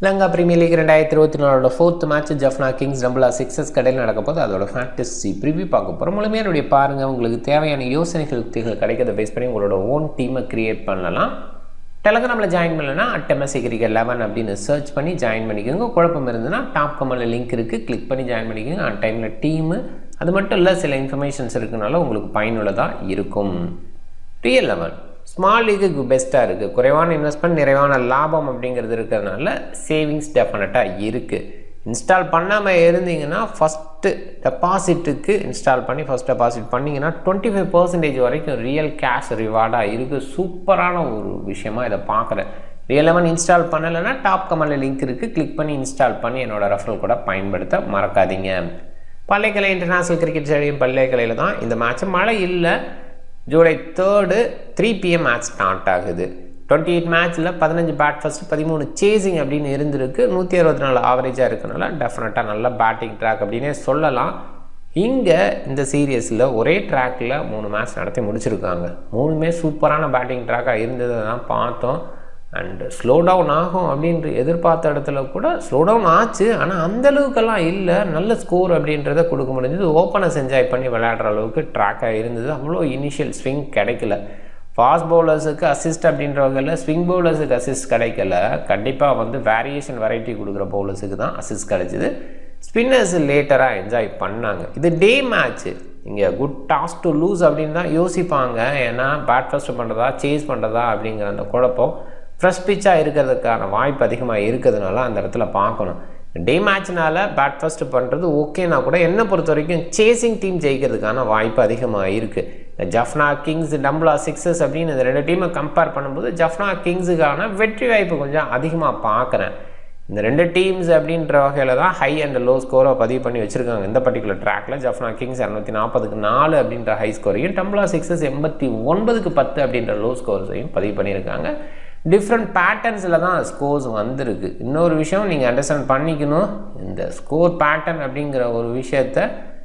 Lanka premier league ரெண்டாயிரத்தி இருபத்தி நாலோட fourth match Jaffna kings Dambulla sixes கடையில் நடக்க போது அதோட ஃபேண்டசி ப்ரிவியூ பார்க்க போகிறோம் முழுமையாக என்னுடைய பாருங்கள் உங்களுக்கு தேவையான யோசனைகள் யுக்திகள் கிடைக்கிறத பேஸ் பண்ணி உங்களோட ஓன் டீமை கிரியேட் பண்ணலாம் டெலகிராமில் ஜாயின் பண்ணலன்னா அட்டமசி கிரிக்கெட் லெவன் அப்படின்னு சர்ச் பண்ணி ஜாயின் பண்ணிக்கோங்க குழப்பம் இருந்ததுன்னா டாப் கமலில் லிங்க் இருக்குது கிளிக் பண்ணி ஜாயின் பண்ணிக்கோங்க அந்த டைமில் டீமு அது மட்டும் இல்லை சில இன்ஃபர்மேஷன்ஸ் இருக்குனால உங்களுக்கு பயனுள்ளதாக இருக்கும் ரியல் லெவன் ஸ்மால் லீக்குக்கு பெஸ்ட்டாக இருக்குது குறைவான இன்வெஸ்ட்மெண்ட் நிறைவான லாபம் அப்படிங்கிறது இருக்கிறதுனால சேவிங்ஸ் டெஃபினட்டாக இருக்குது இன்ஸ்டால் பண்ணாமல் இருந்தீங்கன்னா ஃபஸ்ட்டு டெபாசிட்டுக்கு இன்ஸ்டால் பண்ணி ஃபஸ்ட் டெபாசிட் பண்ணிங்கன்னா டுவெண்ட்டி ஃபைவ் பர்சன்டேஜ் வரைக்கும் ரியல் கேஷ் ரிவார்டாக இருக்குது சூப்பரான ஒரு விஷயமா இதை பார்க்குறேன் ரியல் லெவன் இன்ஸ்டால் பண்ணலைன்னா டாப் கமெண்டில் லிங்க் இருக்குது கிளிக் பண்ணி இன்ஸ்டால் பண்ணி என்னோட ரெஃபரல் கூட பயன்படுத்த மறக்காதீங்க பள்ளிக்கலை இன்டர்நேஷ்னல் கிரிக்கெட் ஸ்டேடியம் பள்ளிக்கலையில் தான் இந்த மேட்ச் மழை இல்லை July third three PM match start ஆகுது டுவெண்ட்டி எயிட் மேட்ச்சில் பதினஞ்சு பேட் ஃபஸ்ட்டு பதிமூணு சேசிங் அப்படின்னு இருந்திருக்கு நூற்றி அறுபத்தி நாலு ஆவரேஜாக இருக்கனால டெஃபினட்டாக நல்ல பேட்டிங் ட்ராக் அப்படின்னே சொல்லலாம் இங்கே இந்த சீரியஸில் ஒரே ட்ராக்கில் மூணு மேட்ச் நடத்தி முடிச்சிருக்காங்க மூணுமே சூப்பரான பேட்டிங் ட்ராக்காக இருந்ததை தான் பார்த்தோம் அண்டு ஸ்லோ டவுன் ஆகும் அப்படின்ற எதிர்பார்த்த இடத்துல கூட ஸ்லோ டவுன் ஆச்சு ஆனால் அந்த அளவுக்கெல்லாம் இல்லை நல்ல ஸ்கோர் அப்படின்றத கொடுக்க முடிஞ்சது ஓப்பனர்ஸ் என்ஜாய் பண்ணி விளையாடுற அளவுக்கு ட்ராக்காக இருந்தது அவ்வளோ இனிஷியல் ஸ்விங் கிடைக்கல ஃபாஸ்ட் பவுலர்ஸுக்கு அசிஸ்ட் அப்படின்ற வகையில் ஸ்விங் பவுலர்ஸுக்கு அசிஸ்ட் கிடைக்கல கண்டிப்பாக வந்து வேரியேஷன் வெரைட்டி கொடுக்குற பவுலர்ஸுக்கு தான் அசிஸ்ட் கிடைச்சிது ஸ்பின்னர்ஸ் லேட்டராக என்ஜாய் பண்ணாங்க இது டே மேட்ச்சு இங்கே குட் டாஸ் டு லூஸ் அப்படின்னு தான் யோசிப்பாங்க ஏன்னா பேட் ஃபஸ்ட்டு பண்ணுறதா சேஸ் பண்ணுறதா அப்படிங்கிற அந்த குழப்பம் ஃப்ரெஷ் பிச்சாக இருக்கிறதுக்கான வாய்ப்பு அதிகமாக இருக்கிறதுனால அந்த இடத்துல பார்க்கணும் டே மேட்ச்னால பேட் ஃபஸ்ட்டு பண்ணுறது ஓகேனா கூட என்னை பொறுத்த வரைக்கும் சேசிங் டீம் ஜெயிக்கிறதுக்கான வாய்ப்பு அதிகமாக இருக்குது ஜஃப்னா கிங்ஸ் டம்புலா சிக்ஸஸ் அப்படின்னு இந்த ரெண்டு டீமை கம்பேர் பண்ணும்போது ஜஃப்னா கிங்ஸுக்கான வெற்றி வாய்ப்பு கொஞ்சம் அதிகமாக பார்க்குறேன் இந்த ரெண்டு டீம்ஸ் அப்படின்ற வகையில் தான் ஹை அண்ட் லோ ஸ்கோரை பதிவு பண்ணி வச்சுருக்காங்க இந்த பர்டிகுலர் ட்ராக்கில் ஜஃப்னா கிங்ஸ் இரநூத்தி நாற்பதுக்கு நாலு அப்படின்ற ஹை ஸ்கோரையும் டம்புலா சிக்ஸஸ் எண்பத்தி ஒன்பதுக்கு பத்து அப்படின்ற லோ ஸ்கோர்ஸையும் பதிவு பண்ணியிருக்காங்க டிஃப்ரெண்ட் பேட்டர்ன்ஸில் தான் ஸ்கோர்ஸ் வந்திருக்கு இன்னொரு விஷயம் நீங்கள் அண்டர்ஸ்டாண்ட் பண்ணிக்கணும் இந்த ஸ்கோர் பேட்டர்ன் அப்படிங்கிற ஒரு விஷயத்த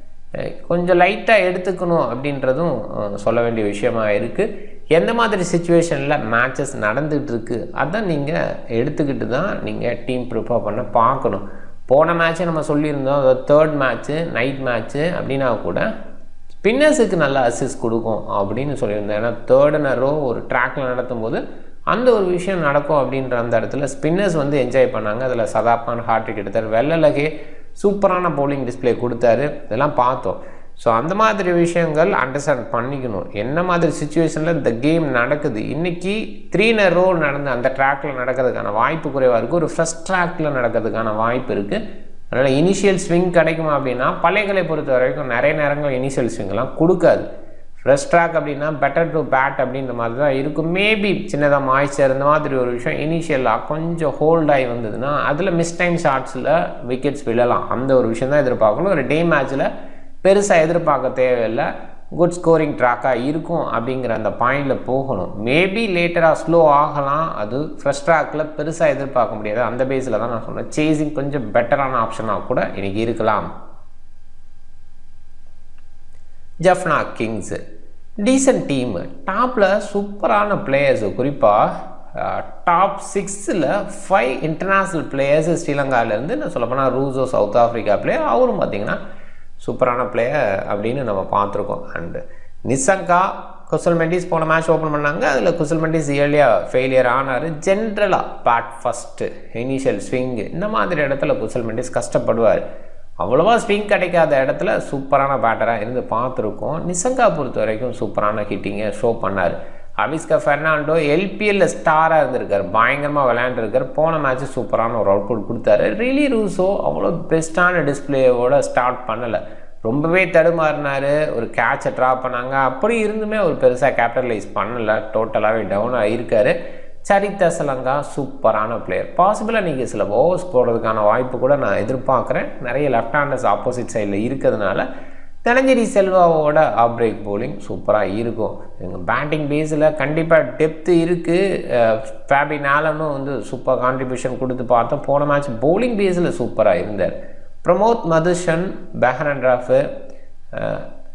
கொஞ்சம் லைட்டாக எடுத்துக்கணும் அப்படின்றதும் சொல்ல வேண்டிய விஷயமா இருக்குது எந்த மாதிரி சுச்சுவேஷனில் மேட்சஸ் நடந்துகிட்ருக்கு அதை நீங்கள் எடுத்துக்கிட்டு தான் நீங்கள் டீம் ப்ரிப்பேர் பண்ண பார்க்கணும் போன மேட்ச்சை நம்ம சொல்லியிருந்தோம் அதாவது தேர்ட் மேட்ச்சு நைட் மேட்ச்சு அப்படின்னா கூட ஸ்பின்னர்ஸுக்கு நல்ல அசிஸ்ட் கொடுக்கும் அப்படின்னு சொல்லியிருந்தேன் ஏன்னா தேர்ட் ரோ ஒரு ட்ராக்கில் நடத்தும் போது அந்த ஒரு விஷயம் நடக்கும் அப்படின்ற அந்த இடத்துல ஸ்பின்னர்ஸ் வந்து என்ஜாய் பண்ணாங்க அதில் சதாப்கான் ஹார்ட்ரிக் எடுத்தார் வெள்ளலகே சூப்பரான பவுலிங் டிஸ்பிளே கொடுத்தாரு இதெல்லாம் பார்த்தோம் ஸோ அந்த மாதிரி விஷயங்கள் அண்டர்ஸ்டாண்ட் பண்ணிக்கணும் என்ன மாதிரி சுச்சுவேஷனில் இந்த கேம் நடக்குது இன்றைக்கி த்ரீ ரோ நடந்த அந்த ட்ராக்கில் நடக்கிறதுக்கான வாய்ப்பு குறைவாக இருக்குது ஒரு ஃபஸ்ட் ட்ராக்கில் நடக்கிறதுக்கான வாய்ப்பு இருக்குது அதனால் இனிஷியல் ஸ்விங் கிடைக்குமா அப்படின்னா பழையகளை பொறுத்த வரைக்கும் நிறைய நேரங்கள் இனிஷியல் ஸ்விங்லாம் கொடுக்காது ஃப்ரெஷ் ட்ராக் அப்படின்னா பெட்டர் டு பேட் அப்படின்ற மாதிரி தான் இருக்கும் மேபி சின்னதாக மாய்ச்சர் இந்த மாதிரி ஒரு விஷயம் இனிஷியலாக கொஞ்சம் ஹோல்ட் ஆகி வந்ததுன்னா அதில் மிஸ் டைம் ஷாட்ஸில் விக்கெட்ஸ் விழலாம் அந்த ஒரு விஷயம் தான் எதிர்பார்க்கணும் ஒரு டே மேட்ச்சில் பெருசாக எதிர்பார்க்க தேவையில்லை குட் ஸ்கோரிங் ட்ராக்காக இருக்கும் அப்படிங்கிற அந்த பாயிண்டில் போகணும் மேபி லேட்டராக ஸ்லோ ஆகலாம் அது ஃப்ரெஷ் ட்ராக்கில் பெருசாக எதிர்பார்க்க முடியாது அந்த பேஸில் தான் நான் சொன்னேன் சேசிங் கொஞ்சம் பெட்டரான ஆப்ஷனாக கூட இன்றைக்கி இருக்கலாம் ஜஃப்னா கிங்ஸு டீசன்ட் டீமு டாப்பில் சூப்பரான பிளேயர்ஸு குறிப்பாக டாப் சிக்ஸில் ஃபைவ் இன்டர்நேஷ்னல் பிளேயர்ஸ் ஸ்ரீலங்காவிலேருந்து நான் சொல்லப்போனால் ரூசோ சவுத் ஆஃப்ரிக்கா பிளேயர் அவரும் பார்த்திங்கன்னா சூப்பரான பிளேயர் அப்படின்னு நம்ம பார்த்துருக்கோம் அண்டு நிசங்கா குசல் மெண்டிஸ் போன மேட்ச் ஓப்பன் பண்ணாங்க அதில் குசல் மெண்டிஸ் இயர்லியாக ஃபெயிலியர் ஆனார் ஜென்ரலாக பேட் ஃபஸ்ட்டு இனிஷியல் ஸ்விங்கு இந்த மாதிரி இடத்துல குசல் மெண்டிஸ் கஷ்டப்படுவார் அவ்வளோவா ஸ்விங் கிடைக்காத இடத்துல சூப்பரான பேட்டராக இருந்து பார்த்துருக்கோம் நிசங்கா பொறுத்த வரைக்கும் சூப்பரான ஹிட்டிங்கை ஷோ பண்ணார் அவிஸ்கா ஃபெர்னாண்டோ எல்பிஎல்ல ஸ்டாராக இருந்திருக்கார் பயங்கரமாக விளையாண்டுருக்கார் போன மேட்ச்சு சூப்பரான ஒரு அவுட்புட் கொடுத்தாரு ரிலி ரூஸோ அவ்வளோ பெஸ்ட்டான டிஸ்பிளேவோட ஸ்டார்ட் பண்ணலை ரொம்பவே தடுமாறினார் ஒரு கேட்சை ட்ரா பண்ணாங்க அப்படி இருந்துமே ஒரு பெருசாக கேபிட்டலைஸ் பண்ணலை டோட்டலாகவே டவுன் ஆகியிருக்காரு சரித்த சலங்கா சூப்பரான பிளேயர் பாசிபிளாக நீங்கள் சில ஓவர்ஸ் போடுறதுக்கான வாய்ப்பு கூட நான் எதிர்பார்க்குறேன் நிறைய லெஃப்ட் ஹேண்டர்ஸ் ஆப்போசிட் சைடில் இருக்கிறதுனால தனஞ்சேரி செல்வாவோட ஆப் பிரேக் போலிங் சூப்பராக இருக்கும் எங்கள் பேட்டிங் பேஸில் கண்டிப்பாக டெப்த்து இருக்குது ஃபேபி நாலனும் வந்து சூப்பர் கான்ட்ரிபியூஷன் கொடுத்து பார்த்தோம் போன மேட்ச் போலிங் பேஸில் சூப்பராக இருந்தார் பிரமோத் மதுஷன் பெஹரன் ராஃபு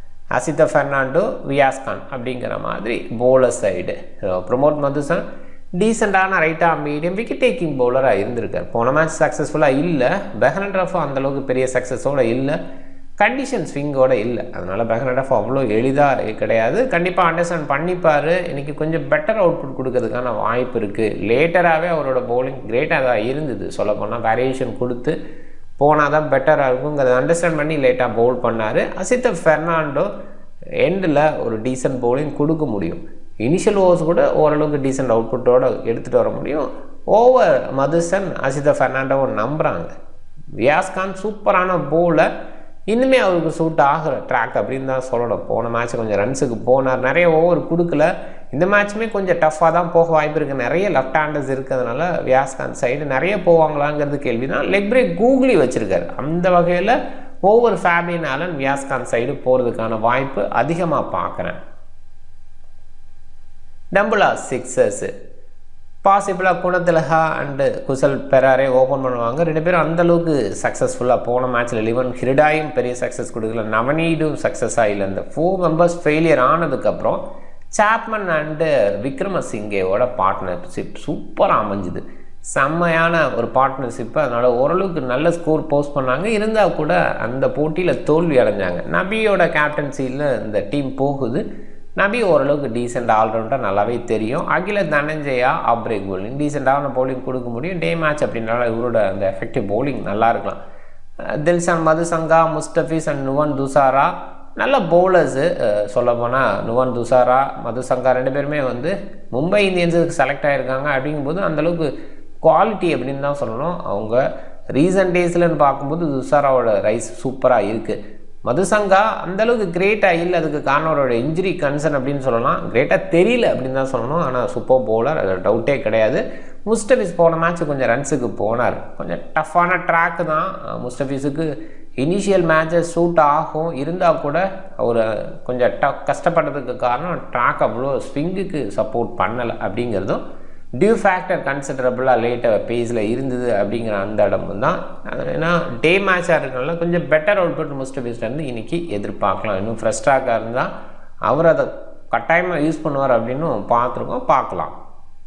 அசித ஃபெர்னாண்டோ வியாஸ்கான் அப்படிங்கிற மாதிரி போலர் சைடு ப்ரமோட் மதுசன் டீசெண்டான ரைட்டாக மீடியம் விக்கெட் டேக்கிங் பவுலராக இருந்திருக்கார் போன மேட்ச் சக்ஸஸ்ஃபுல்லாக இல்லை பெஹன் ரஃபும் அந்தளவுக்கு பெரிய சக்ஸஸோடு இல்லை கண்டிஷன் ஸ்விங்கோட இல்லை அதனால் பெஹன் ரஃப் அவ்வளோ எளிதாக கிடையாது கண்டிப்பாக அண்டர்ஸ்டாண்ட் பண்ணிப்பார் இன்றைக்கி கொஞ்சம் பெட்டர் அவுட்புட் கொடுக்கறதுக்கான வாய்ப்பு இருக்குது லேட்டராகவே அவரோட பவுலிங் கிரேட்டாக தான் இருந்தது சொல்லப்போனால் வேரியேஷன் கொடுத்து போனால் தான் பெட்டராக இருக்குங்கிறத அண்டர்ஸ்டாண்ட் பண்ணி லேட்டாக பவுல் பண்ணார் அசித்த ஃபெர்னாண்டோ எண்டில் ஒரு டீசென்ட் பவுலிங் கொடுக்க முடியும் இனிஷியல் ஓவர்ஸ் கூட ஓரளவுக்கு டீசென்ட் அவுட்புட்டோடு எடுத்துகிட்டு வர முடியும் ஓவர் மதுசன் அசித ஃபெர்னாண்டோவை நம்புகிறாங்க வியாஸ்கான் சூப்பரான பவுலர் இன்னுமே அவருக்கு சூட் ஆகிற ட்ராக் அப்படின்னு தான் சொல்லணும் போன மேட்ச் கொஞ்சம் ரன்ஸுக்கு போனார் நிறைய ஓவர் கொடுக்கல இந்த மேட்ச்சுமே கொஞ்சம் டஃப்பாக தான் போக வாய்ப்பு இருக்குது நிறைய லெஃப்ட் ஹேண்டர்ஸ் இருக்கிறதுனால வியாஸ்கான் சைடு நிறைய போவாங்களாங்கிறது கேள்வி தான் லெக் பிரேக் கூகுளி வச்சுருக்காரு அந்த வகையில் ஒவ்வொரு ஃபேபியன் ஆலன் வியாஸ்கான் சைடு போகிறதுக்கான வாய்ப்பு அதிகமாக பார்க்குறேன் டம்புலா சிக்ஸர்ஸு பாசிபிளாக குணத்திலஹா அண்டு குசல் பெராரே ஓப்பன் பண்ணுவாங்க ரெண்டு பேரும் அந்தளவுக்கு சக்ஸஸ்ஃபுல்லாக போன மேட்ச்சில் லிவன் ஹிரிடாயும் பெரிய சக்ஸஸ் கொடுக்கல நவனீடும் சக்ஸஸாக இல்லை இந்த ஃபோர் மெம்பர்ஸ் ஃபெயிலியர் ஆனதுக்கப்புறம் சாப்மன் அண்டு விக்ரமசிங்கேவோட பார்ட்னர்ஷிப் சூப்பராக அமைஞ்சுது செம்மையான ஒரு பார்ட்னர்ஷிப்பு அதனால் ஓரளவுக்கு நல்ல ஸ்கோர் போஸ்ட் பண்ணாங்க இருந்தால் கூட அந்த போட்டியில் தோல்வி அடைஞ்சாங்க நபியோட கேப்டன்சியில் இந்த டீம் போகுது நபி ஓரளவுக்கு டீசெண்ட் ஆல்ரவுண்டர் நல்லாவே தெரியும் அகில தனஞ்சயா ஆப்ரேக் பவுலிங் டீசெண்டான பவுலிங் கொடுக்க முடியும் டே மேட்ச் அப்படின்னால இவரோட அந்த எஃபெக்டிவ் பவுலிங் நல்லா இருக்கலாம் தில்ஷான் மதுசங்கா முஸ்டபிஸ் அண்ட் நுவன் துசாரா நல்ல பவுலர்ஸு சொல்லப்போனால் நுவன் துசாரா மதுசங்கா ரெண்டு பேருமே வந்து மும்பை இந்தியன்ஸுக்கு செலக்ட் ஆகிருக்காங்க அப்படிங்கும்போது அந்தளவுக்கு குவாலிட்டி அப்படின்னு தான் சொல்லணும் அவங்க ரீசன்ட் டேஸ்லன்னு பார்க்கும்போது துசாராவோட ரைஸ் சூப்பராக இருக்குது மதுசங்கா அந்தளவுக்கு கிரேட்டாக இல்லை அதுக்கு காரணம் அவரோட இன்ஜுரி கன்சர்ன் அப்படின்னு சொல்லலாம் கிரேட்டாக தெரியல அப்படின்னு தான் சொல்லணும் ஆனால் சூப்பர் பவுலர் அது டவுட்டே கிடையாது முஸ்டபிஸ் போன மேட்ச் கொஞ்சம் ரன்ஸுக்கு போனார் கொஞ்சம் டஃப்பான ட்ராக்கு தான் முஸ்டபிஸுக்கு இனிஷியல் மேட்சஸ் சூட் ஆகும் இருந்தால் கூட அவர் கொஞ்சம் ட கஷ்டப்படுறதுக்கு காரணம் ட்ராக் அவ்வளோ ஸ்விங்குக்கு சப்போர்ட் பண்ணலை அப்படிங்கிறதும் டியூ ஃபேக்டர் கன்சிடரபுளாக லேட்டாக பேஸில் இருந்தது அப்படிங்கிற அந்த இடம் தான் ஏன்னா டே மேட்சாக இருக்கனால கொஞ்சம் பெட்டர் அவுட்புட் முஸ்டபிஸ்லேருந்து இன்றைக்கி எதிர்பார்க்கலாம் இன்னும் ஃப்ரெஷ்டாக இருந்தால் அவர் அதை கட்டாயமாக யூஸ் பண்ணுவார் அப்படின்னு பார்த்துருக்கோம் பார்க்கலாம்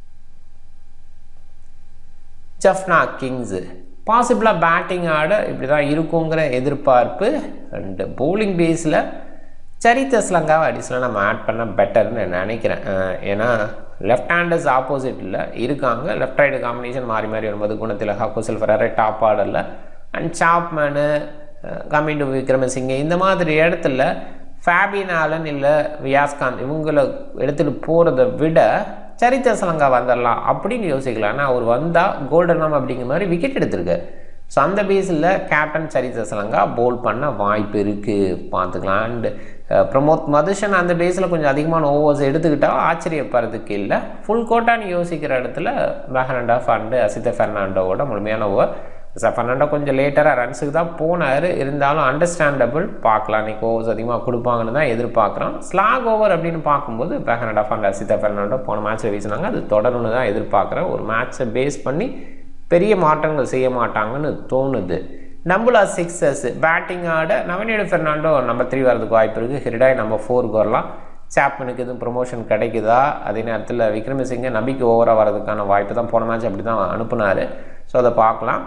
ஜஃப்னா கிங்ஸு பாசிபிளாக பேட்டிங் ஆட இப்படி தான் இருக்குங்கிற எதிர்பார்ப்பு அண்டு பவுலிங் பேஸில் சரித்த ஸ்லங்காவை அடிஷனலாக நம்ம ஆட் பண்ணால் பெட்டர்னு நான் நினைக்கிறேன் ஏன்னா லெஃப்ட் ஹேண்டர்ஸ் ஆப்போசிட்டில் இருக்காங்க லெஃப்ட் ரைடு காம்பினேஷன் மாறி மாறி வரும்போது குணத்தில் ஹாக்கோசல் ஃபெரரே டாப் ஆர்டரில் அண்ட் சாப்மேனு கமிண்டு விக்ரமசிங்க இந்த மாதிரி இடத்துல ஃபேபின் ஆலன் இல்லை வியாஸ்காந்த் இவங்களை எடுத்துகிட்டு போகிறத விட சரித்த சலங்கா வந்துடலாம் அப்படின்னு யோசிக்கலாம் ஆனால் அவர் வந்தால் கோல்டனம் அப்படிங்கிற மாதிரி விக்கெட் எடுத்திருக்காரு ஸோ அந்த பேஸில் கேப்டன் சரித்த சலங்கா போல் பண்ண வாய்ப்பு இருக்குது பார்த்துக்கலாம் அண்டு பிரமோத் மதுஷன் அந்த பேஸில் கொஞ்சம் அதிகமான ஓவர்ஸ் எடுத்துக்கிட்டால் ஆச்சரியப்படுறதுக்கு இல்லை ஃபுல் கோட்டான்னு யோசிக்கிற இடத்துல பெஹனண்டா ஃபண்டு அசித்த ஃபெர்னாண்டோவோட முழுமையான ஓவர் ஃபெர்னாண்டோ கொஞ்சம் லேட்டராக ரன்ஸுக்கு தான் போனார் இருந்தாலும் அண்டர்ஸ்டாண்டபிள் பார்க்கலாம் இன்றைக்கி ஓவர்ஸ் அதிகமாக கொடுப்பாங்கன்னு தான் எதிர்பார்க்குறோம் ஸ்லாக் ஓவர் அப்படின்னு பார்க்கும்போது பெஹனண்டா ஃபண்ட் அசித்த ஃபெர்னாண்டோ போன மேட்ச்சில் வீசினாங்க அது தொடரும்னு தான் எதிர்பார்க்குறேன் ஒரு மேட்ச்சை பேஸ் பண்ணி பெரிய மாற்றங்கள் செய்ய மாட்டாங்கன்னு தோணுது நம்புலா சிக்ஸர்ஸ் பேட்டிங் ஆட நவனியோட ஃபெர்னாண்டோ நம்பர் த்ரீ வரதுக்கு வாய்ப்பு இருக்குது ஹிரிடாய் நம்பர் ஃபோருக்கு வரலாம் சாப்மனுக்கு எதுவும் ப்ரொமோஷன் கிடைக்குதா அதே நேரத்தில் விக்ரமசிங்க நபிக்கு ஓவராக வரதுக்கான வாய்ப்பு தான் போன மேட்ச் அப்படி தான் அனுப்புனார் ஸோ அதை பார்க்கலாம்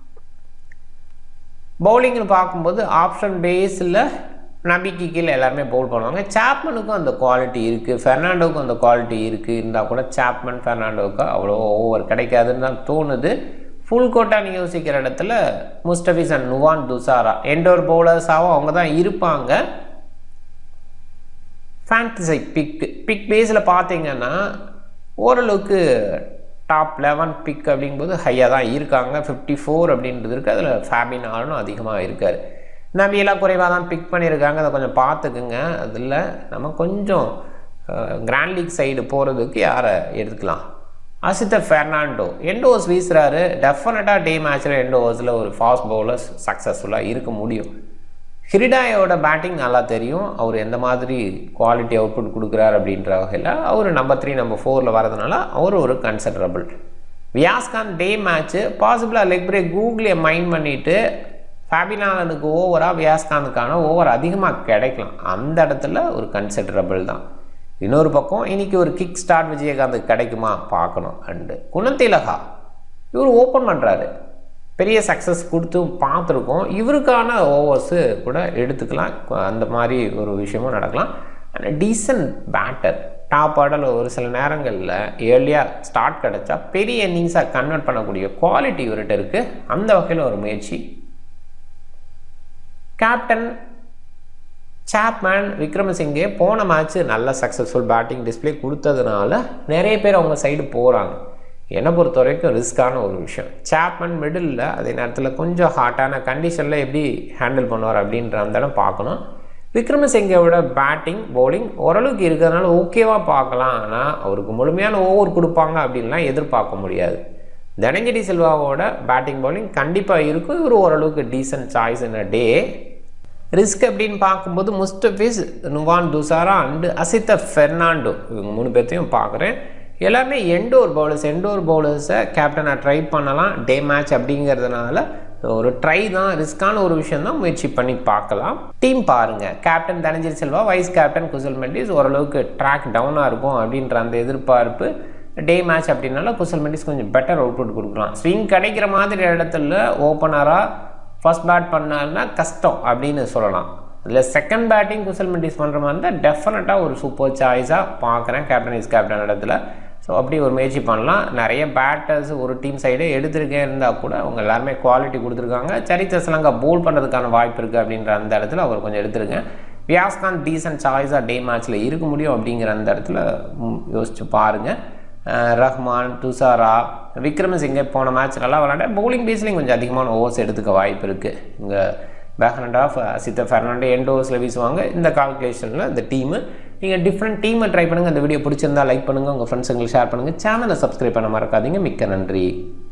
பவுலிங்னு பார்க்கும்போது ஆப்ஷன் பேஸில் நபிக்கு கீழே எல்லாருமே பவுல் பண்ணுவாங்க சாப்மனுக்கும் அந்த குவாலிட்டி இருக்குது ஃபெர்னாண்டோவுக்கும் அந்த குவாலிட்டி இருக்குது இருந்தால் கூட சாப்மன் ஃபெர்னாண்டோவுக்கு அவ்வளோ ஓவர் கிடைக்காதுன்னு தான் தோணுது ஃபுல் கோட்டான்னு யோசிக்கிற இடத்துல முஸ்டபிஸ் அண்ட் நுவான் துசாரா எண்டோர் பவுலர்ஸாகவும் அவங்க தான் இருப்பாங்க ஃபேண்டசி பிக் பிக் பேஸில் பார்த்தீங்கன்னா ஓரளவுக்கு டாப் லெவன் பிக் அப்படிங்கும்போது ஹையாக தான் இருக்காங்க ஃபிஃப்டி ஃபோர் அப்படின்றது இருக்குது அதில் ஃபேபின் ஆளும் அதிகமாக இருக்கார் நபியெல்லாம் குறைவாக தான் பிக் பண்ணியிருக்காங்க அதை கொஞ்சம் பார்த்துக்குங்க அதில் நம்ம கொஞ்சம் கிராண்ட் லீக் சைடு போகிறதுக்கு யாரை எடுத்துக்கலாம் அசித்த ஃபெர்னாண்டோ எண்ட் ஓவர்ஸ் வீசுகிறாரு டெஃபினட்டாக டே மேட்ச்சில் எண்ட் ஓவர்ஸில் ஒரு ஃபாஸ்ட் பவுலர்ஸ் சக்ஸஸ்ஃபுல்லாக இருக்க முடியும் ஹிரிடாயோட பேட்டிங் நல்லா தெரியும் அவர் எந்த மாதிரி குவாலிட்டி அவுட்புட் கொடுக்குறாரு அப்படின்ற வகையில் அவர் நம்பர் த்ரீ நம்பர் ஃபோரில் வரதுனால அவர் ஒரு கன்சிடரபிள் வியாஸ்கான் டே மேட்ச்சு பாசிபிளாக லெக் பிரேக் கூகுளியை மைண்ட் பண்ணிவிட்டு ஃபேபினாலனுக்கு ஓவராக வியாஸ்கானுக்கான ஓவர் அதிகமாக கிடைக்கலாம் அந்த இடத்துல ஒரு கன்சிடரபிள் தான் இன்னொரு பக்கம் இன்னைக்கு ஒரு கிக் ஸ்டார்ட் விஜயகாந்த் கிடைக்குமா பார்க்கணும் அண்டு குணத்திலகா இவர் ஓப்பன் பண்ணுறாரு பெரிய சக்ஸஸ் கொடுத்து பார்த்துருக்கோம் இவருக்கான ஓவர்ஸு கூட எடுத்துக்கலாம் அந்த மாதிரி ஒரு விஷயமும் நடக்கலாம் ஆனால் டீசன்ட் பேட்டர் டாப் ஆர்டரில் ஒரு சில நேரங்களில் ஏர்லியாக ஸ்டார்ட் கிடச்சா பெரிய இன்னிங்ஸாக கன்வெர்ட் பண்ணக்கூடிய குவாலிட்டி இவர்கிட்ட இருக்குது அந்த வகையில் ஒரு முயற்சி கேப்டன் சாப்மேன் விக்ரமசிங்கே போன மேட்ச்சு நல்ல சக்ஸஸ்ஃபுல் பேட்டிங் டிஸ்பிளே கொடுத்ததுனால நிறைய பேர் அவங்க சைடு போகிறாங்க என்னை பொறுத்த வரைக்கும் ரிஸ்க்கான ஒரு விஷயம் சாப்மேன் மிடில் அதே நேரத்தில் கொஞ்சம் ஹாட்டான கண்டிஷனில் எப்படி ஹேண்டில் பண்ணுவார் அப்படின்ற அந்த இடம் பார்க்கணும் விக்ரமசிங்கோட பேட்டிங் பவுலிங் ஓரளவுக்கு இருக்கிறதுனால ஓகேவாக பார்க்கலாம் ஆனால் அவருக்கு முழுமையான ஓவர் கொடுப்பாங்க அப்படின்லாம் எதிர்பார்க்க முடியாது தனஞ்சடி செல்வாவோட பேட்டிங் பவுலிங் கண்டிப்பாக இருக்கும் இவர் ஓரளவுக்கு decent choice in a day risk அப்படின்னு பார்க்கும்போது முஸ்டபிஸ் நுவான் துசாரா அண்டு அசித்த ஃபெர்னாண்டோ இவங்க மூணு பேர்த்தையும் பார்க்குறேன் எல்லாமே எண்டோர் பவுலர்ஸ் எண்டோர் பவுலர்ஸை கேப்டனை ட்ரை பண்ணலாம் டே மேட்ச் அப்படிங்கிறதுனால ஒரு ட்ரை தான் ரிஸ்க்கான ஒரு விஷயம் தான் முயற்சி பண்ணி பார்க்கலாம் டீம் பாருங்கள் captain Dhananjaya Silva vice captain Kusal Mendis ஓரளவுக்கு ட்ராக் டவுனாக இருக்கும் அப்படின்ற அந்த எதிர்பார்ப்பு டே மேட்ச் அப்படின்னால குசல் மெண்டிஸ் கொஞ்சம் பெட்டர் அவுட்புட் கொடுக்கலாம் ஸ்விங் கிடைக்கிற மாதிரி இடத்துல ஓப்பனராக ஃபர்ஸ்ட் பேட் பண்ணாருன்னா கஷ்டம் அப்படின்னு சொல்லலாம் இதில் செகண்ட் பேட்டிங் குசல் மெண்டிஸ் பண்ணுற மாதிரி இருந்தால் டெஃபினட்டாக ஒரு சூப்பர் சாய்ஸாக பார்க்குறேன் கேப்டன் இஸ் கேப்டன் இடத்துல ஸோ அப்படி ஒரு முயற்சி பண்ணலாம் நிறைய பேட்டர்ஸ் ஒரு டீம் சைடு எடுத்திருக்கே இருந்தால் கூட அவங்க எல்லாருமே குவாலிட்டி கொடுத்துருக்காங்க சரித்த சிலங்கா போல் பண்ணுறதுக்கான வாய்ப்பு இருக்குது அப்படின்ற அந்த இடத்துல அவர் கொஞ்சம் எடுத்திருக்கேன் வியாஸ்காந்த் டீசன்ட் சாய்ஸாக டே மேட்ச்சில் இருக்க முடியும் அப்படிங்கிற அந்த இடத்துல யோசிச்சு பாருங்கள் ரஹ்மான் துசாரா விக்ரமசிங்கே போன மேட்ச் நல்லா விளாண்ட பவுலிங் பேஸ்லேயும் கொஞ்சம் அதிகமான ஓவர்ஸ் எடுத்துக்க வாய்ப்பு இருக்குது இங்கே back hand of Asitha Fernando end ஓவர்ஸில் வீசுவாங்க இந்த கால்குலேஷனில் இந்த டீமு நீங்கள் டிஃப்ரெண்ட் டீமை ட்ரை பண்ணுங்கள் அந்த வீடியோ பிடிச்சிருந்தா லைக் பண்ணுங்கள் உங்கள் ஃப்ரெண்ட்ஸுங்களுக்கு ஷேர் பண்ணுங்கள் சேனலை சப்ஸ்கிரைப் பண்ண மறக்காதீங்க மிக்க நன்றி